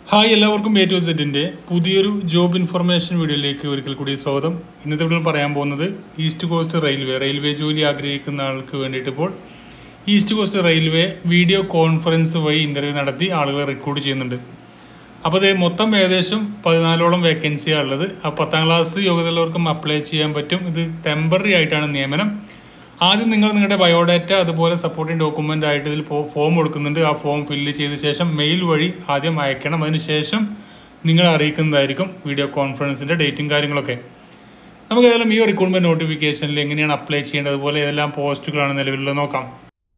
hi എല്ലാവർക്കും A to സെറ്റിന്റെ പുതിയൊരു ജോബ് ഇൻഫർമേഷൻ വീഡിയോയിലേക്ക് ഒരിക്കൽ കൂടി സ്വാഗതം ഇന്നത്തെ വീഡിയോയിൽ പറയാൻ പോകുന്നത് ഈസ്റ്റ് കോസ്റ്റ് റെയിൽവേ റെയിൽവേ ജോലി ആഗ്രഹിക്കുന്ന ആൾക്ക് വേണ്ടിയിട്ട് ഇപ്പോൾ East Coast Railway video conference വഴി ഇന്റർവ്യൂ നടത്തി ആളുകളെ റിക്രൂട്ട് ചെയ്യുന്നുണ്ട് അപ്പോൾ ഇത് മൊത്തം ഏകദേശം പതിനാലോളം വേക്കൻസിയാണ് ഉള്ളത് ആ പത്താം ക്ലാസ് യോഗ്യതയുള്ളവർക്കും അപ്ലൈ ചെയ്യാൻ പറ്റും ഇത് ടെമ്പററി ആയിട്ടാണ് നിയമനം ആദ്യം നിങ്ങൾ നിങ്ങളുടെ ബയോഡാറ്റ അതുപോലെ സപ്പോർട്ടിംഗ് ഡോക്യുമെന്റ് ആയിട്ട് ഇതിൽ ഫോം കൊടുക്കുന്നുണ്ട് ആ ഫോം ഫില്ല് ചെയ്ത ശേഷം മെയിൽ വഴി ആദ്യം അയക്കണം അതിനുശേഷം നിങ്ങൾ അറിയിക്കുന്നതായിരിക്കും വീഡിയോ കോൺഫറൻസിന്റെ ഡേറ്റും കാര്യങ്ങളൊക്കെ നമുക്ക് ഏതായാലും ഈ റിക്രൂട്ട്മെന്റ് നോട്ടിഫിക്കേഷനിൽ എങ്ങനെയാണ് അപ്ലൈ ചെയ്യേണ്ടത് അതുപോലെ ഏതെല്ലാം പോസ്റ്റുകളാണ് നിലവിലുള്ളത് നോക്കാം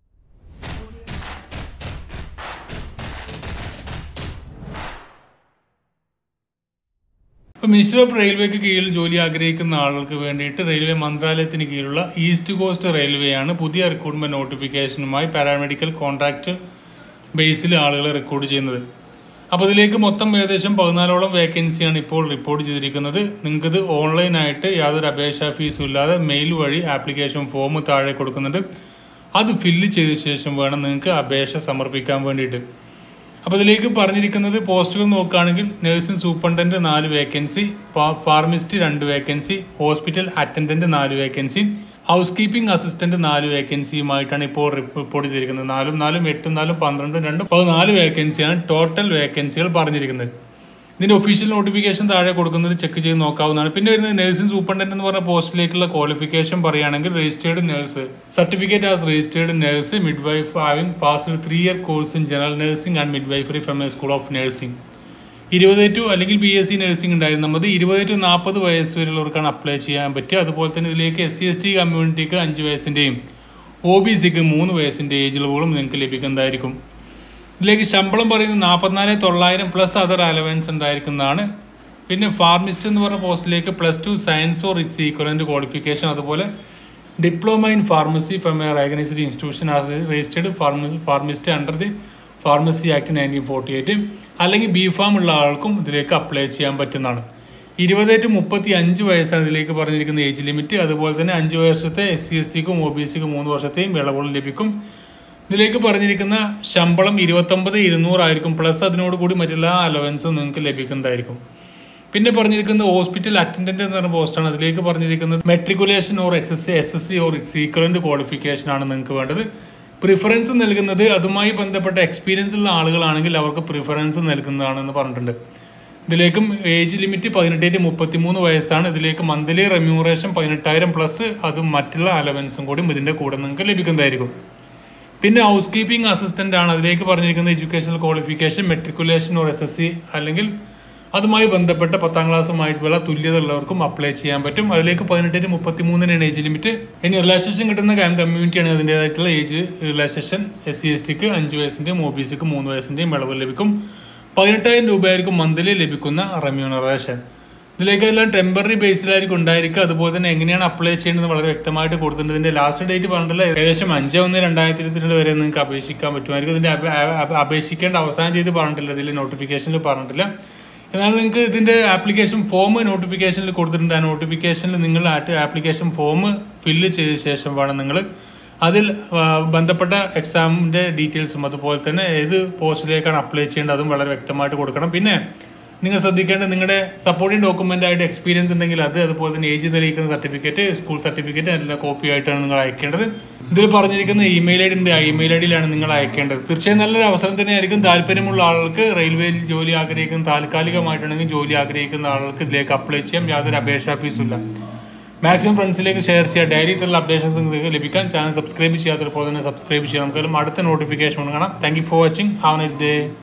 ഇപ്പോൾ മിനിസ്റ്റർ ഓഫ് റെയിൽവേക്ക് കീഴിൽ ജോലി ആഗ്രഹിക്കുന്ന ആളുകൾക്ക് വേണ്ടിയിട്ട് റെയിൽവേ മന്ത്രാലയത്തിന് കീഴിലുള്ള ഈസ്റ്റ് കോസ്റ്റ് റെയിൽവേയാണ് പുതിയ റിക്രൂട്ട്മെന്റ് നോട്ടിഫിക്കേഷനുമായി പാരാമെഡിക്കൽ കോൺട്രാക്ട് ബേസിൽ ആളുകളെ റിക്രൂട്ട് ചെയ്യുന്നത് അപ്പോൾ ഇതിലേക്ക് മൊത്തം ഏകദേശം പതിനാലോളം വേക്കൻസിയാണ് ഇപ്പോൾ റിപ്പോർട്ട് ചെയ്തിരിക്കുന്നത് നിങ്ങൾക്കിത് ഓൺലൈനായിട്ട് യാതൊരു അപേക്ഷാ ഫീസും ഇല്ലാതെ മെയിൽ വഴി ആപ്ലിക്കേഷൻ ഫോം താഴെ കൊടുക്കുന്നുണ്ട് അത് ഫില്ല് ചെയ്ത ശേഷം വേണം നിങ്ങൾക്ക് അപേക്ഷ സമർപ്പിക്കാൻ വേണ്ടിയിട്ട് അപ്പോൾ ഇതിലേക്ക് പറഞ്ഞിരിക്കുന്നത് പോസ്റ്റുകൾ നോക്കുകയാണെങ്കിൽ നഴ്സിംഗ് സൂപ്രണ്ടന്റ് നാല് വേക്കൻസി ഫാർമിസ്റ്റ് രണ്ട് വേക്കൻസി ഹോസ്പിറ്റൽ അറ്റൻഡന്റ് നാല് വേക്കൻസി ഹൗസ് കീപ്പിംഗ് അസിസ്റ്റന്റ് നാല് വേക്കൻസിയുമായിട്ടാണ് ഇപ്പോൾ റിപ്പോർട്ട് ചെയ്തിരിക്കുന്നത് നാലും നാലും എട്ടും നാലും പന്ത്രണ്ടും രണ്ടും പതിനാല് വേക്കൻസിയാണ് ടോട്ടൽ വേക്കൻസികൾ പറഞ്ഞിരിക്കുന്നത് ഇതിന്റെ ഒഫീഷ്യൽ നോട്ടിഫിക്കേഷൻ താഴെ കൊടുക്കുന്നത് ചെക്ക് ചെയ്ത് നോക്കാവുന്നതാണ് പിന്നെ വരുന്നത് നഴ്സിംഗ് സൂപ്രണ്ടന്റ് എന്ന് പറഞ്ഞ പോസ്റ്റിലേക്കുള്ള ക്വാളിഫിക്കേഷൻ പറയുകയാണെങ്കിൽ registered nurse certificate as registered nurse midwife having passed three year course in general nursing and midwifery from a school of nursing ഇരുപത് ടു അല്ലെങ്കിൽ ബി എസ് സി നഴ്സിംഗ് ഉണ്ടായിരുന്നാൽ മതി ഇരുപത് to നാൽപ്പത് വയസ്സ് വരെയുള്ളവർക്കാണ് apply ചെയ്യാൻ പറ്റുക അതുപോലെ തന്നെ ഇതിലേക്ക് എസ് സി എസ് ടി കമ്മ്യൂണിറ്റിക്ക് അഞ്ച് വയസ്സിൻ്റെയും ഒ ബി സിക്ക് മൂന്ന് വയസ്സിൻ്റെ ഏജ് ഇളവുകളും നിങ്ങൾക്ക് ലഭിക്കുന്നതായിരിക്കും ഇതിലേക്ക് ശമ്പളം പറയുന്നത് നാൽപ്പത്തിനാല് തൊള്ളായിരം പ്ലസ് അതർ അലവൻസ് ഉണ്ടായിരിക്കുന്നതാണ് പിന്നെ ഫാർമിസ്റ്റ് എന്ന് പറഞ്ഞ പോസ്റ്റിലേക്ക് plus two science or its equivalent qualification അതുപോലെ diploma in pharmacy from a recognised institution as registered pharmacist under the pharmacy act nineteen forty eight അല്ലെങ്കിൽ ബി ഫാം ഉള്ള ആൾക്കും ഇതിലേക്ക് അപ്ലൈ ചെയ്യാൻ പറ്റുന്നതാണ് ഇരുപത് ടു മുപ്പത്തി അഞ്ച് വയസ്സാണ് ഇതിലേക്ക് പറഞ്ഞിരിക്കുന്ന ഏജ് ലിമിറ്റ് അതുപോലെ തന്നെ അഞ്ച് വർഷത്തെ എസ് സി എസ് ടിക്കും ഒ ബി സിക്കും മൂന്ന് വർഷത്തെയും ഇളവുകളും ലഭിക്കും ഇതിലേക്ക് പറഞ്ഞിരിക്കുന്ന ശമ്പളം ഇരുപത്തൊമ്പത് ഇരുന്നൂറായിരിക്കും പ്ലസ് അതിനോട് കൂടി മറ്റെല്ലാ അലവൻസും നിങ്ങൾക്ക് ലഭിക്കുന്നതായിരിക്കും പിന്നെ പറഞ്ഞിരിക്കുന്നത് ഹോസ്പിറ്റൽ അറ്റൻഡന്റ് എന്ന് പറഞ്ഞ പോസ്റ്റാണ് അതിലേക്ക് പറഞ്ഞിരിക്കുന്നത് matriculation or S S C S S C or equivalent qualification ആണ് നിങ്ങൾക്ക് വേണ്ടത് പ്രിഫറൻസ് നൽകുന്നത് അതുമായി ബന്ധപ്പെട്ട എക്സ്പീരിയൻസ് ഉള്ള ആളുകളാണെങ്കിൽ അവർക്ക് പ്രിഫറൻസ് നൽകുന്നതാണെന്ന് പറഞ്ഞിട്ടുണ്ട് ഇതിലേക്കും ഏജ് ലിമിറ്റ് പതിനെട്ട് മുപ്പത്തിമൂന്ന് വയസ്സാണ് ഇതിലേക്ക് മന്ത്ലി റെമ്യൂറേഷൻ പതിനെട്ടായിരം പ്ലസ് അതും മറ്റുള്ള അലവൻസും കൂടി ഇതിന്റെ കൂടെ നിങ്ങൾക്ക് ലഭിക്കുന്നതായിരിക്കും പിന്നെ ഹൗസ് കീപ്പിംഗ് അസിസ്റ്റന്റ് ആണ് അതിലേക്ക് പറഞ്ഞിരിക്കുന്നത് educational qualification matriculation or S S C അല്ലെങ്കിൽ അതുമായി ബന്ധപ്പെട്ട പത്താം ക്ലാസ്സുമായിട്ടുള്ള തുല്യത ഉള്ളവർക്കും അപ്ലൈ ചെയ്യാൻ പറ്റും അതിലേക്ക് പതിനെട്ടിന് മുപ്പത്തി മൂന്നിനാണ് ഏജ് ലിമിറ്റ് ഇനി റിലാക്സേഷൻ കിട്ടുന്ന കാം കമ്മ്യൂണിറ്റിയാണ് അതിൻ്റെതായിട്ടുള്ള age relaxation S C S ടിക്ക് അഞ്ച് വയസ്സിൻ്റെയും ഒ ബി സിക്ക് മൂന്ന് വയസ്സിൻ്റെയും ഇളവ് ലഭിക്കും പതിനെട്ടായിരം രൂപയായിരിക്കും മന്ത്ലി ലഭിക്കുന്ന റെമ്യൂണറേഷൻ ഇതിലേക്കെല്ലാം ടെമ്പററി ബേസിലായിരിക്കും ഉണ്ടായിരിക്കുക അതുപോലെ തന്നെ എങ്ങനെയാണ് അപ്ലൈ ചെയ്യേണ്ടത് വളരെ വ്യക്തമായിട്ട് കൊടുത്തിട്ടുണ്ട് ഇതിന്റെ ലാസ്റ്റ് ഡേറ്റ് പറഞ്ഞിട്ടില്ല ഏകദേശം അഞ്ച് ഒന്ന് രണ്ടായിരത്തി ഇരുപത്തിരണ്ട് വരെ നിങ്ങൾക്ക് അപേക്ഷിക്കാൻ പറ്റുമായിരിക്കും ഇതിന്റെ അപേക്ഷിക്കേണ്ട അവസാന തീയതി പറഞ്ഞിട്ടില്ല ഇതിൽ നോട്ടിഫിക്കേഷനിൽ പറഞ്ഞിട്ടില്ല എന്നാൽ നിങ്ങൾക്ക് ഇതിന്റെ ആപ്ലിക്കേഷൻ ഫോം നോട്ടിഫിക്കേഷനിൽ കൊടുത്തിട്ടുണ്ട് ആ നോട്ടിഫിക്കേഷനിൽ നിങ്ങൾ ആപ്ലിക്കേഷൻ ഫോം ഫില്ല് ചെയ്ത ശേഷം വേണം നിങ്ങൾ അതിൽ ബന്ധപ്പെട്ട എക്സാമിന്റെ ഡീറ്റെയിൽസും അതുപോലെ തന്നെ ഏത് പോസ്റ്റിലേക്കാണ് അപ്ലൈ ചെയ്യേണ്ടത് അതും വളരെ വ്യക്തമായിട്ട് കൊടുക്കണം പിന്നെ നിങ്ങൾ ശ്രദ്ധിക്കേണ്ടത് നിങ്ങളുടെ സപ്പോർട്ടിംഗ് ഡോക്യുമെന്റ് ആയിട്ട് എക്സ്പീരിയൻസ് ഉണ്ടെങ്കിൽ അത് അതുപോലെ തന്നെ ഏജ് തെളിയിക്കുന്ന സർട്ടിഫിക്കറ്റ് സ്കൂൾ സർട്ടിഫിക്കറ്റ് എല്ലാം കോപ്പി ആയിട്ടാണ് നിങ്ങൾ അയക്കേണ്ടത് ഇതിൽ പറഞ്ഞിരിക്കുന്ന ഇമെയിൽ ഐ ഡി ഉണ്ട് ആ ഇമെയിൽ ഐ ഡിയിലാണ് നിങ്ങൾ അയക്കേണ്ടത് തീർച്ചയായും നല്ലൊരു അവസരം തന്നെയായിരിക്കും താല്പര്യമുള്ള ആൾക്ക് റെയിൽവേയിൽ ജോലി ആഗ്രഹിക്കുന്ന താൽക്കാലികമായിട്ടാണെങ്കിൽ ജോലി ആഗ്രഹിക്കുന്ന ആൾക്ക് ഇതിലേക്ക് അപ്ലൈ ചെയ്യാം യാതൊരു അപേക്ഷാ ഫീസും ഇല്ല മാക്സിമം ഫ്രണ്ട്സിലേക്ക് ഷെയർ ചെയ്യുക ഡയറി ഇത്തരം അപ്ഡേഷൻസ് നിങ്ങൾക്ക് ലഭിക്കാൻ ചാനൽ സബ്സ്ക്രൈബ് ചെയ്യാത്തപ്പോൾ തന്നെ സബ്സ്ക്രൈബ് ചെയ്യാം നമുക്ക് അടുത്ത നോട്ടിഫിക്കേഷൻ കാണാം thank you for watching have nice day